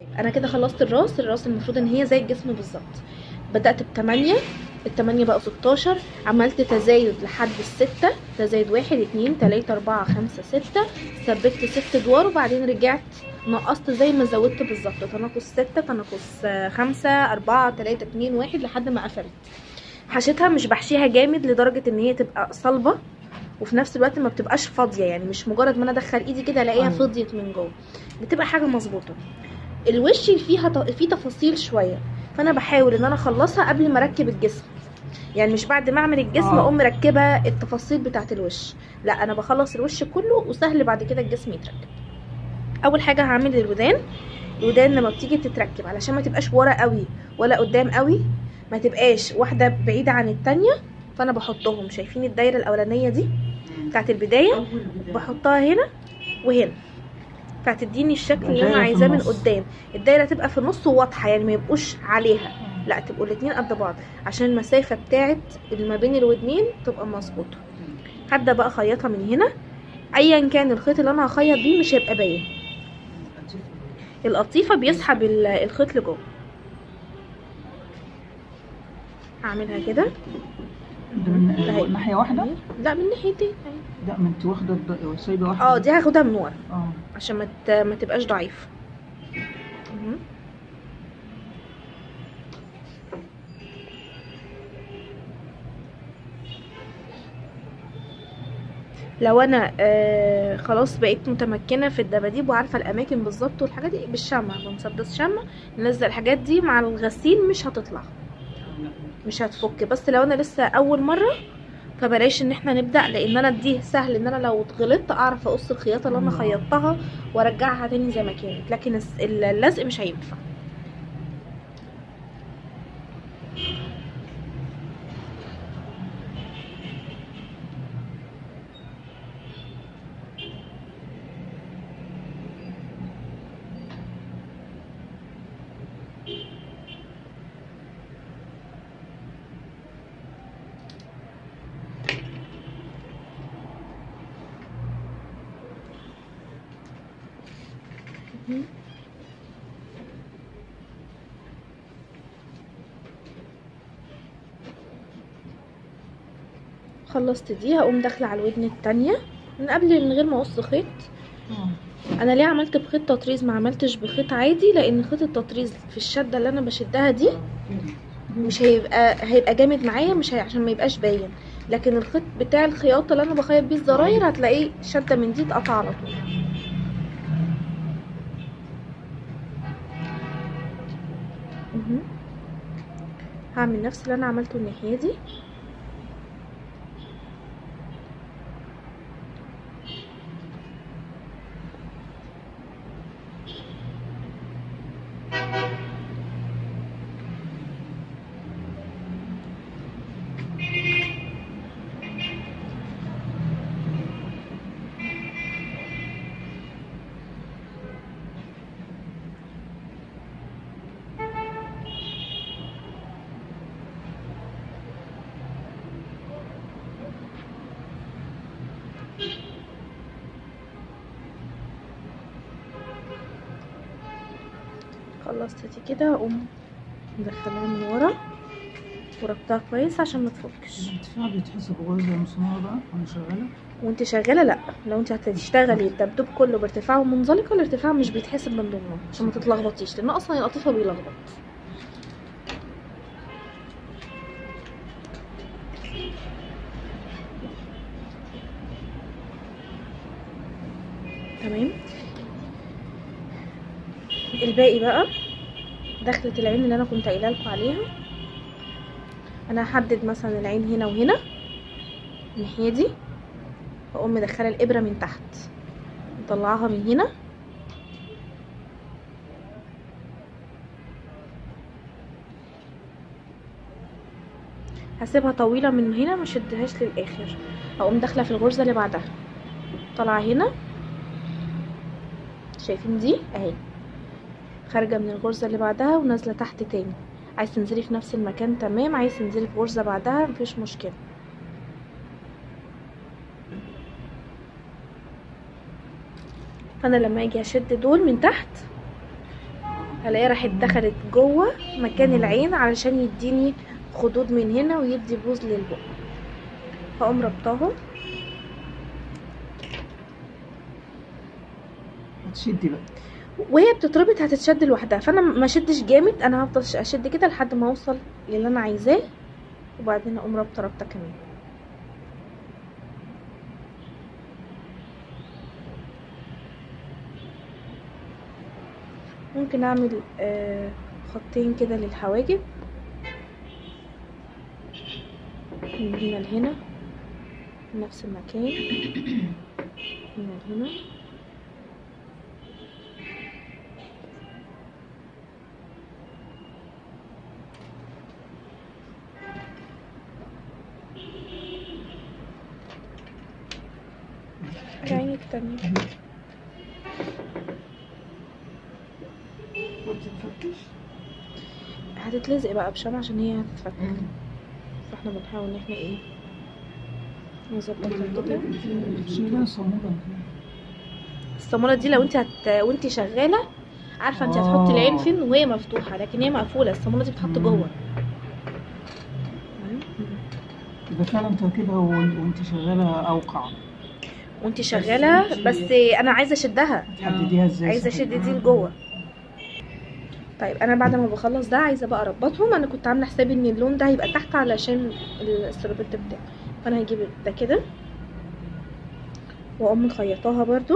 انا كده خلصت الراس الراس المفروض ان هي زي الجسم بالظبط بدات بتمانية التمانية بقوا 16 عملت تزايد لحد الستة تزايد واحد اتنين تلاتة اربعة خمسة ستة ثبت ست ادوار وبعدين رجعت نقصت زي ما زودت بالظبط تناقص ستة تناقص آه، خمسة اربعة تلاتة اتنين واحد لحد ما قفلت حشيتها مش بحشيها جامد لدرجة ان هي تبقى صلبة وفي نفس الوقت ما بتبقاش فاضية يعني مش مجرد ما انا ادخل ايدي كده الاقيها أيوة. فضيت من جوه بتبقى حاجة مظبوطة الوش فيها ت- فيه تفاصيل شوية فانا بحاول ان انا اخلصها قبل ما اركب الجسم يعني مش بعد ما اعمل الجسم آه. اقوم مركبه التفاصيل بتاعه الوش لا انا بخلص الوش كله وسهل بعد كده الجسم يتركب اول حاجه هعمل الودان الودان لما بتيجي تتركب علشان ما تبقاش ورا قوي ولا قدام قوي ما تبقاش واحده بعيده عن التانية فانا بحطهم شايفين الدايره الاولانيه دي بتاعه البدايه أول بداية. بحطها هنا وهنا فهتديني الشكل اللي انا الدايرة في عايزاه من النص. قدام الدايره تبقى في النص وواضحه يعني ما يبقوش عليها لا تبقوا الاتنين قد بعض عشان المسافه بتاعت اللي ما بين الودنين تبقى مظبوطه هبدا بقى اخيطها من هنا ايا كان الخيط اللي انا هخيط بيه مش هيبقى باين القطيفه بيسحب ال- الخيط لجوه هعملها كده ده من أهي. ناحية واحدة لا من ناحيتين أهي. لا ما انت واخدة الد- سايبة واحدة اه دي هاخدها من ورا اه عشان ما ت- ما تبقاش ضعيف مهم. لو انا آه خلاص بقيت متمكنه في الدباديب وعارفه الاماكن بالظبط والحاجات دي بالشمع بمسدس شمع ننزل الحاجات دي مع الغسيل مش هتطلع مش هتفك بس لو انا لسه اول مره فبلاش ان احنا نبدا لان انا دي سهل ان انا لو غلطت اعرف اقص الخياطه اللي انا مم. خيطتها وارجعها تاني زي ما كانت لكن الس- اللزق مش هينفع خلصت دي هقوم داخله على الودن التانية من قبل من غير ما اقص خيط اه انا ليه عملت بخيط تطريز ما عملتش بخيط عادي لان خيط التطريز في الشده اللي انا بشدها دي مش هيبقى هيبقى جامد معايا مش هي... عشان ما يبقاش باين لكن الخيط بتاع الخياطه اللي انا بخيط بيه الزراير هتلاقيه شده من دي اتقطع على طول مهم. هعمل نفس اللي انا عملته الناحيه دي خلصت دي كده اقوم مدخلاها من ورا وربطها كويس عشان ما تفكش الارتفاع بيتحسب غرزة مسمار بقى وانا شغالة وانت شغاله لا لو انت هتشتغلي الدبدوب كله بارتفاع منزلقه الارتفاع مش بيتحسب من ضمنه عشان ما تتلخبطيش لان اصلا القطيفه بيلخبط تمام الباقي بقى دخلة العين اللي انا كنت قايله لكم عليها انا هحدد مثلا العين هنا وهنا الناحيه دي واقوم مدخله الابره من تحت مطلعاها من هنا هسيبها طويله من هنا ما شدهاش للاخر هقوم داخله في الغرزه اللي بعدها طالعه هنا شايفين دي اهي خارجه من الغرزه اللي بعدها ونازله تحت تاني عايز تنزلي في نفس المكان تمام عايز تنزلي في غرزه بعدها مفيش مشكله فانا لما اجي اشد دول من تحت هلاقيها راحت دخلت جوه مكان العين علشان يديني خدود من هنا ويدي بوز للبق هقوم ربطاهم هتشدي بقى وهي بتتربط هتتشد لوحدها فانا ما اشدش جامد انا هفضل اشد كده لحد ما اوصل للي انا عايزاه وبعدين اقوم رابطه رابطه كمان ممكن اعمل آه خطين كده للحواجب من هنا لهنا نفس المكان هنا لهنا العين التانية ما بتتفكش هتتلزق بقى بشمع عشان هي هتتفك فاحنا بنحاول ان احنا ايه نظبطها كده شيلها صامولة الصامولة دي لو انت هت... وانت شغالة عارفة انت هتحطي آه. العين فين وهي مفتوحة لكن هي مقفولة الصامولة دي بتتحط مم. جوه يبقى فعلا تركيبها وان- وانت شغالة أوقع وانت شغالة بس انا عايزة اشدها تحدديها ازاي عايزة صحيح؟ اشد دي لجوه طيب انا بعد ما بخلص ده عايزة بقى اربطهم انا كنت عاملة حسابي ان اللون ده هيبقى تحت علشان السربت بتاعه فانا هجيب ده كده واقوم مخيطاها برضو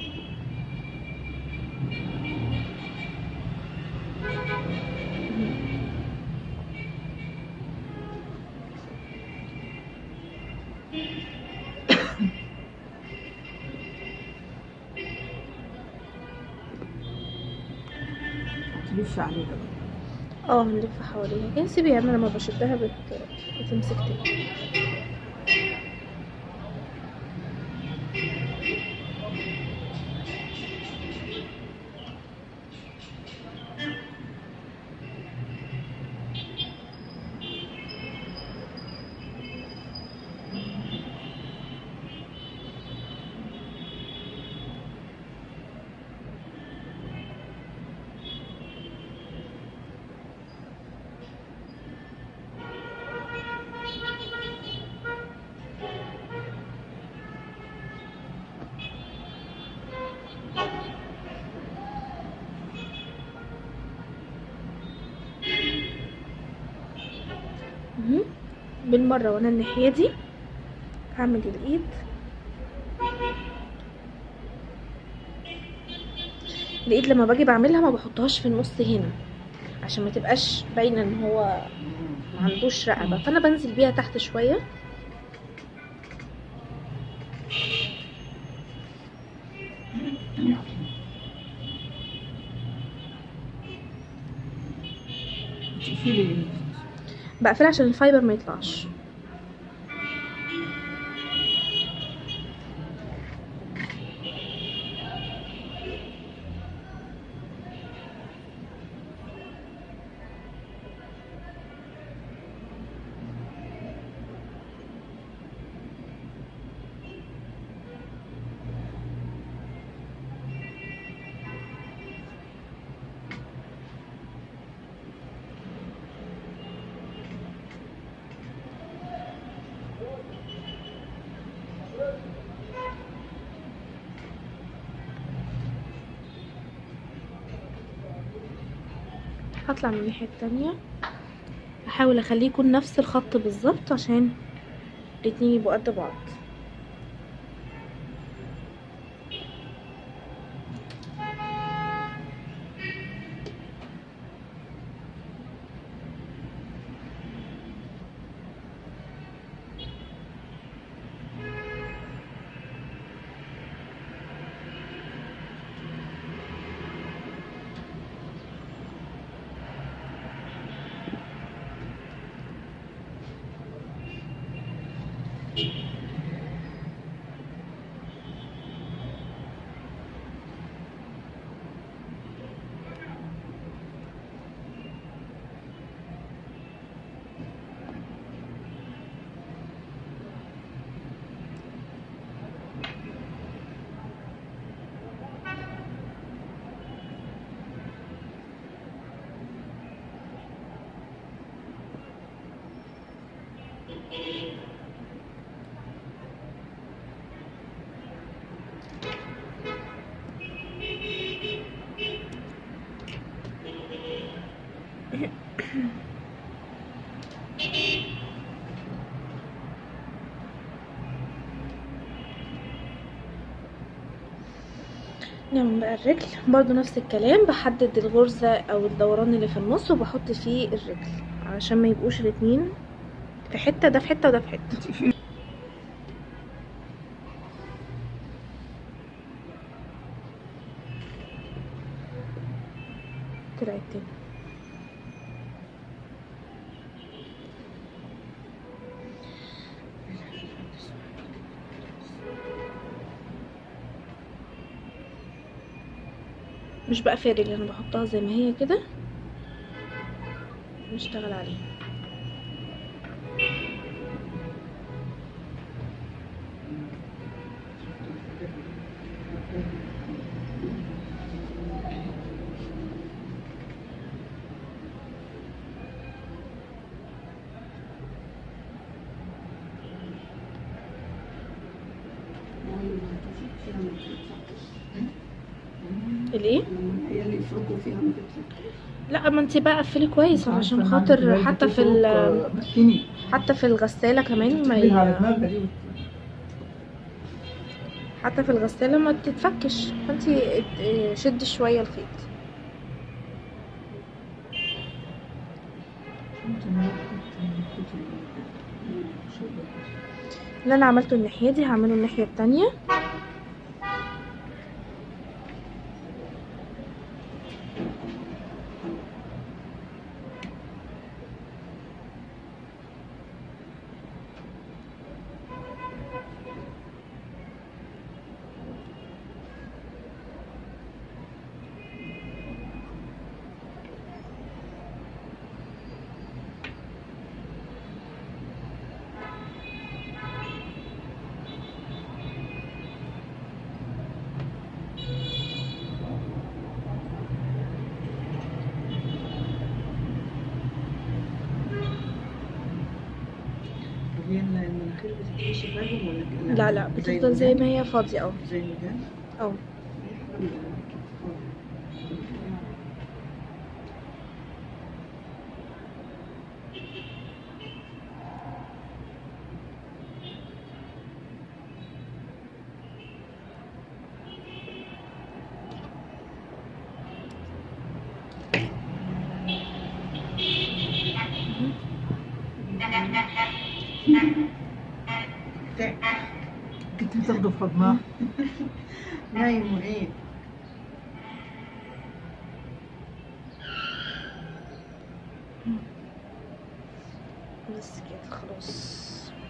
تلف عليها بقى اه هنلف حواليها كده سيبيها انا لما بشدها بت... بتمسك تاني مهم. بالمرة وانا الناحية دي هعمل الايد الايد لما باجي بعملها ما بحطهاش في النص هنا عشان ما تبقاش باينه ان هو ما عندوش رقبه فانا بنزل بيها تحت شويه تقفلي ايه بقفلها عشان الفايبر ما يطلعش هطلع من الناحيه التانية احاول اخليه يكون نفس الخط بالظبط عشان الاتنين يبقوا قد بعض نعمل بقى الرجل برضو نفس الكلام بحدد الغرزة او الدوران اللي في النص وبحط فيه الرجل علشان ما يبقوش الاتنين في حتة ده في حتة وده في حتة انت في طلعت تاني مش بقى فارغ انا بحطها زي ما هي كده نشتغل عليها الايه هي اللي يفرقوا فيها ما تتفك لا ما انت بقى قفلي كويس علشان خاطر حتى في ال- بكيني حتى في الغسالة كمان ما تقلبها على ي... دماغها دي حتى في الغسالة ما تتفكش فانت ات- شدي شوية الخيط انت ما كنت- كنت- اللي انا عملته الناحية دي هعمله الناحية التانية طب هي المناخير بتتحشي فيهم ولا كده؟ لا لا بتفضل زي ما هي فاضية اه زي ما كان اه كنت بتاخده في حضنها نايم وايه بس كده خلاص